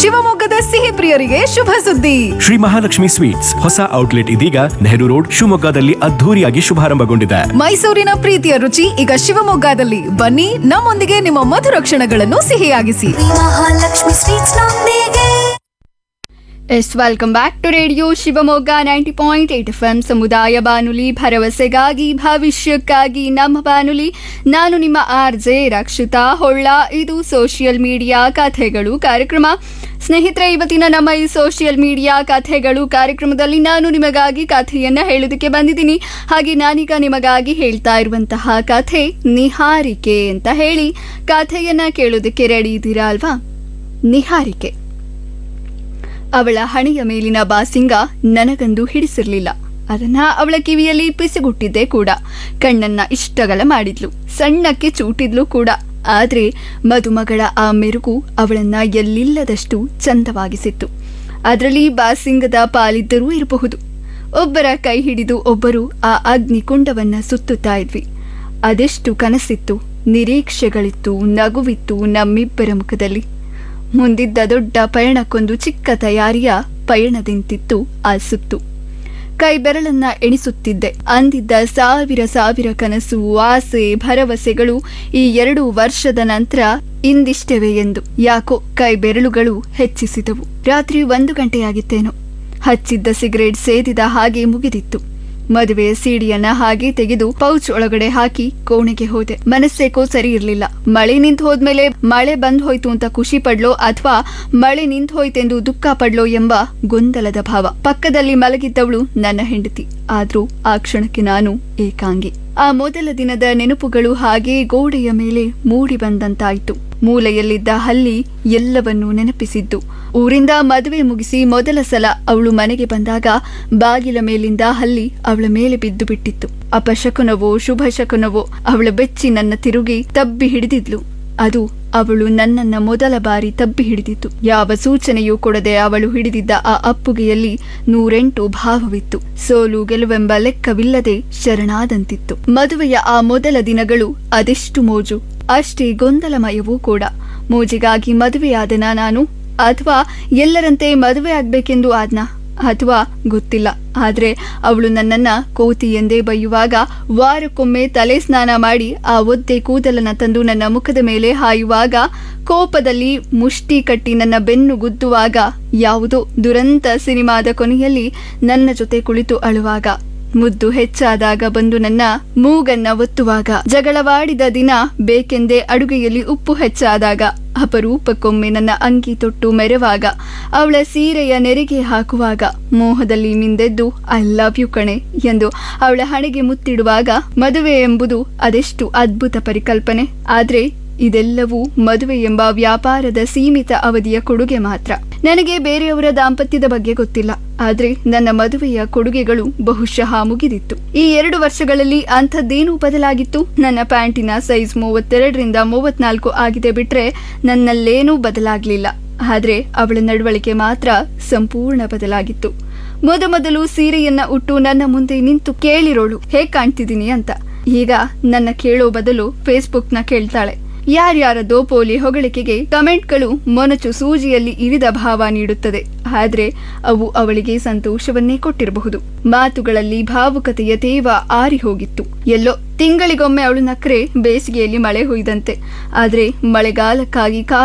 ಶಿವಮೊಗ್ಗದ ಸಿಹಿ ಪ್ರಿಯರಿಗೆ ಶುಭ ಸುದ್ದಿ ಶ್ರೀ ಮಹಾಲಕ್ಷ್ಮಿ ಸ್ವೀಟ್ಸ್ ಹೊಸ ಔಟ್ಲೆಟ್ ಇದೀಗ ನೆಹರು ರೋಡ್ ಶಿವಮೊಗ್ಗದಲ್ಲಿ ಅದ್ಧೂರಿಯಾಗಿ ಶುಭಾರಂಭಗೊಂಡಿದೆ ಮೈಸೂರಿನ ಪ್ರೀತಿಯ ರುಚಿ ಈಗ ಶಿವಮೊಗ್ಗದಲ್ಲಿ ಬನ್ನಿ ನಮ್ಮೊಂದಿಗೆ ನಿಮ್ಮ ಮಧುರ ಕ್ಷಣಗಳನ್ನು ಸಿಹಿಯಾಗಿಸಿ ಮಹಾಲಕ್ಷ್ಮಿ ಸ್ವೀಟ್ಸ್ ನೊಂದಿಗೆ yes welcome back to radio Shivamogga ninety point eight F M ಸಮುದಾಯ ಬಾನುಲಿ ಭರವಸೆಗಾಗಿ ಭವಿಷ್ಯಕ್ಕಾಗಿ ನಮ್ಮ ಬಾನುಲಿ ನಾನು ನಿಮ್ಮ ಆರ್ ಜೆ ರಕ್ಷಿತಾ ಹೊಳ್ಳ ಇದು ಸೋಷಿಯಲ್ ಮೀಡಿಯಾ ಕಥೆಗಳು ಕಾರ್ಯಕ್ರಮ ಸ್ನೇಹಿತರೆ ಇವತ್ತಿನ ನಮ್ಮ ಈ ಸೋಷಿಯಲ್ ಮೀಡಿಯಾ ಕಥೆಗಳು ಕಾರ್ಯಕ್ರಮದಲ್ಲಿ ನಾನು ನಿಮಗಾಗಿ ಕಥೆಯನ್ನ ಹೇಳೋದಕ್ಕೆ ಬಂದಿದ್ದೀನಿ ಹಾಗೆ ನಾನೀಗ ನಿಮಗಾಗಿ ಹೇಳ್ತಾ ಇರುವಂತಹ ಕಥೆ ನಿಹಾರಿಕೆ ಅಂತ ಹೇಳಿ ಕಥೆಯನ್ನ ಕೇಳೋದಕ್ಕೆ ರೆಡಿ ಇದ್ದೀರಾ ಅಲ್ವಾ ನಿಹಾರಿಕೆ ಅವಳ ಹಣೆಯ ಮೇಲಿನ ಬಾಸಿಂಗ ನನಗಂದು ಹಿಡಿಸಿರ್ಲಿಲ್ಲ ಅದನ್ನ ಅವಳ ಕಿವಿಯಲ್ಲಿ ಪಿಸಿಗುಟ್ಟಿದ್ದೆ ಕೂಡ ಕಣ್ಣನ್ನ ಇಷ್ಟಗಲ ಮಾಡಿದ್ಲು ಸಣ್ಣಕ್ಕೆ ಚೂಟಿದ್ಲು ಕೂಡ ಆದ್ರೆ ಮದುಮಗಳ ಆ ಮೆರುಗು ಅವಳನ್ನ ಎಲ್ಲಿಲ್ಲದಷ್ಟು ಚಂದವಾಗಿಸಿತ್ತು ಅದರಲ್ಲಿ ಬಾಸಿಂಗದ ಪಾಲಿದ್ದರೂ ಇರಬಹುದು ಒಬ್ಬರ ಕೈ ಹಿಡಿದು ಒಬ್ಬರು ಆ ಅಗ್ನಿಕುಂಡವನ್ನ ಸುತ್ತುತ್ತಾ ಇದ್ವಿ ಅದೆಷ್ಟು ಕನಸಿತ್ತು ನಿರೀಕ್ಷೆಗಳಿತ್ತು ನಗುವಿತ್ತು ನಮ್ಮಿಬ್ಬರ ಮುಖದಲ್ಲಿ ಮುಂದಿದ್ದ ದೊಡ್ಡ ಪಯಣಕ್ಕೊಂದು ಚಿಕ್ಕ ತಯಾರಿಯ ಪಯಣದಿಂತಿತ್ತು ಆ ಸುತ್ತು ಕೈ ಬೆರಳನ್ನ ಎಣಿಸುತ್ತಿದ್ದೆ ಅಂದಿದ್ದ ಸಾವಿರ ಸಾವಿರ ಕನಸು ಆಸೆ ಭರವಸೆಗಳು ಈ ಎರಡು ವರ್ಷದ ನಂತರ ಇಂದಿಷ್ಟವೇ ಎಂದು ಯಾಕೋ ಕೈ ಬೆರಳುಗಳು ಹೆಚ್ಚಿಸಿದವು ರಾತ್ರಿ ಒಂದು ಗಂಟೆಯಾಗಿತ್ತೇನೋ ಹಚ್ಚಿದ್ದ ಸಿಗರೇಟ್ ಸೇದಿದ ಹಾಗೆ ಮುಗಿದಿತ್ತು ಮದುವೆಯ ಸೀಡಿಯನ್ನ ಹಾಗೆ ತೆಗೆದು ಪೌಚ್ ಒಳಗಡೆ ಹಾಕಿ ಕೋಣೆಗೆ ಹೋದೆ ಮನಸ್ಸೇಕೋ ಸರಿ ಇರ್ಲಿಲ್ಲ ಮಳೆ ನಿಂತು ಹೋದ್ಮೇಲೆ ಮಳೆ ಬಂದ್ ಹೋಯ್ತು ಅಂತ ಖುಷಿ ಪಡ್ಲೋ ಅಥವಾ ಮಳೆ ನಿಂತು ಹೋಯ್ತೆಂದು ದುಃಖ ಪಡ್ಲೋ ಎಂಬ ಗೊಂದಲದ ಭಾವ ಪಕ್ಕದಲ್ಲಿ ಮಲಗಿದ್ದವಳು ನನ್ನ ಹೆಂಡತಿ ಆದ್ರೂ ಆ ಕ್ಷಣಕ್ಕೆ ನಾನು ಏಕಾಂಗಿ ಆ ಮೊದಲ ದಿನದ ನೆನಪುಗಳು ಹಾಗೆ ಗೋಡೆಯ ಮೇಲೆ ಮೂಡಿ ಬಂದಂತಾಯ್ತು ಮೂಲೆಯಲ್ಲಿದ್ದ ಹಲ್ಲಿ ಎಲ್ಲವನ್ನೂ ನೆನಪಿಸಿದ್ದು ಊರಿಂದ ಮದುವೆ ಮುಗಿಸಿ ಮೊದಲ ಸಲ ಅವಳು ಮನೆಗೆ ಬಂದಾಗ ಬಾಗಿಲ ಮೇಲಿಂದ ಹಲ್ಲಿ ಅವಳ ಮೇಲೆ ಬಿದ್ದು ಬಿಟ್ಟಿತ್ತು ಅಪಶಕುನವೋ ಶುಭ ಶಕುನವೋ ಅವಳ ಬೆಚ್ಚಿ ನನ್ನ ತಿರುಗಿ ತಬ್ಬಿ ಹಿಡಿದಿದ್ಲು ಅದು ಅವಳು ನನ್ನನ್ನ ಮೊದಲ ಬಾರಿ ತಬ್ಬಿ ಹಿಡಿದಿತ್ತು ಯಾವ ಸೂಚನೆಯೂ ಕೊಡದೆ ಅವಳು ಹಿಡಿದಿದ್ದ ಆ ಅಪ್ಪುಗೆಯಲ್ಲಿ ನೂರೆಂಟು ಭಾವವಿತ್ತು ಸೋಲು ಗೆಲುವೆಂಬ ಲೆಕ್ಕವಿಲ್ಲದೆ ಶರಣಾದಂತಿತ್ತು ಮದುವೆಯ ಆ ಮೊದಲ ದಿನಗಳು ಅದೆಷ್ಟು ಮೋಜು ಅಷ್ಟೇ ಗೊಂದಲಮಯವೂ ಕೂಡ ಮೋಜಿಗಾಗಿ ಮದುವೆಯಾದನ ನಾನು ಅಥವಾ ಎಲ್ಲರಂತೆ ಮದುವೆ ಆಗ್ಬೇಕೆಂದು ಆದ್ನ ಅಥವಾ ಗೊತ್ತಿಲ್ಲ ಆದ್ರೆ ಅವಳು ನನ್ನನ್ನ ಕೋತಿ ಎಂದೇ ಬೈಯುವಾಗ ವಾರಕ್ಕೊಮ್ಮೆ ತಲೆ ಸ್ನಾನ ಮಾಡಿ ಆ ಒದ್ದೆ ಕೂದಲನ್ನ ತಂದು ನನ್ನ ಮುಖದ ಮೇಲೆ ಹಾಯುವಾಗ ಕೋಪದಲ್ಲಿ ಮುಷ್ಟಿ ಕಟ್ಟಿ ನನ್ನ ಬೆನ್ನು ಗುದ್ದುವಾಗ ಯಾವುದೋ ದುರಂತ ಸಿನಿಮಾದ ಕೊನೆಯಲ್ಲಿ ನನ್ನ ಜೊತೆ ಕುಳಿತು ಅಳುವಾಗ ಮುದ್ದು ಹೆಚ್ಚಾದಾಗ ಬಂದು ನನ್ನ ಮೂಗನ್ನ ಒತ್ತುವಾಗ ಜಗಳವಾಡಿದ ದಿನ ಬೇಕೆಂದೇ ಅಡುಗೆಯಲ್ಲಿ ಉಪ್ಪು ಹೆಚ್ಚಾದಾಗ ಅಪರೂಪಕ್ಕೊಮ್ಮೆ ನನ್ನ ಅಂಗಿ ತೊಟ್ಟು ಮೆರೆವಾಗ ಅವಳ ಸೀರೆಯ ನೆರಿಗೆ ಹಾಕುವಾಗ ಮೋಹದಲ್ಲಿ ಮಿಂದೆದ್ದು ಐ ಲವ್ ಯು ಕಣೆ ಎಂದು ಅವಳ ಹಣೆಗೆ ಮುತ್ತಿಡುವಾಗ ಮದುವೆ ಎಂಬುದು ಅದೆಷ್ಟು ಅದ್ಭುತ ಪರಿಕಲ್ಪನೆ ಆದ್ರೆ ಇದೆಲ್ಲವೂ ಮದುವೆ ಎಂಬ ವ್ಯಾಪಾರದ ಸೀಮಿತ ಅವಧಿಯ ಕೊಡುಗೆ ಮಾತ್ರ ನನಗೆ ಬೇರೆಯವರ ದಾಂಪತ್ಯದ ಬಗ್ಗೆ ಗೊತ್ತಿಲ್ಲ ಆದ್ರೆ ನನ್ನ ಮದುವೆಯ ಕೊಡುಗೆಗಳು ಬಹುಶಃ ಮುಗಿದಿತ್ತು ಈ ಎರಡು ವರ್ಷಗಳಲ್ಲಿ ಅಂಥದ್ದೇನೂ ಬದಲಾಗಿತ್ತು ನನ್ನ ಪ್ಯಾಂಟಿನ ಸೈಜ್ ಮೂವತ್ತೆರಡರಿಂದ ಮೂವತ್ನಾಲ್ಕು ಆಗಿದೆ ಬಿಟ್ರೆ ನನ್ನಲ್ಲೇನೂ ಬದಲಾಗ್ಲಿಲ್ಲ ಆದ್ರೆ ಅವಳ ನಡವಳಿಕೆ ಮಾತ್ರ ಸಂಪೂರ್ಣ ಬದಲಾಗಿತ್ತು ಮೊದಮೊದಲು ಸೀರೆಯನ್ನ ಉಟ್ಟು ನನ್ನ ಮುಂದೆ ನಿಂತು ಕೇಳಿರೋಳು ಹೇಗ್ ಕಾಣ್ತಿದ್ದೀನಿ ಅಂತ ಈಗ ನನ್ನ ಕೇಳೋ ಬದಲು ಫೇಸ್ಬುಕ್ನ ಕೇಳ್ತಾಳೆ ಯಾರ್ಯಾರದೋ ಪೋಲಿ ಹೊಗಳಿಕೆಗೆ ಕಮೆಂಟ್ಗಳು ಮೊನಚು ಸೂಜಿಯಲ್ಲಿ ಇರಿದ ಭಾವ ನೀಡುತ್ತದೆ ಆದ್ರೆ ಅವು ಅವಳಿಗೆ ಸಂತೋಷವನ್ನೇ ಕೊಟ್ಟಿರಬಹುದು ಮಾತುಗಳಲ್ಲಿ ಭಾವುಕತೆಯ ತೇವ ಆರಿ ಹೋಗಿತ್ತು ಎಲ್ಲೋ ತಿಂಗಳಿಗೊಮ್ಮೆ ಅವಳು ನಕ್ರೆ ಬೇಸಿಗೆಯಲ್ಲಿ ಮಳೆ ಹುಯ್ದಂತೆ ಆದ್ರೆ ಮಳೆಗಾಲಕ್ಕಾಗಿ ಕಾ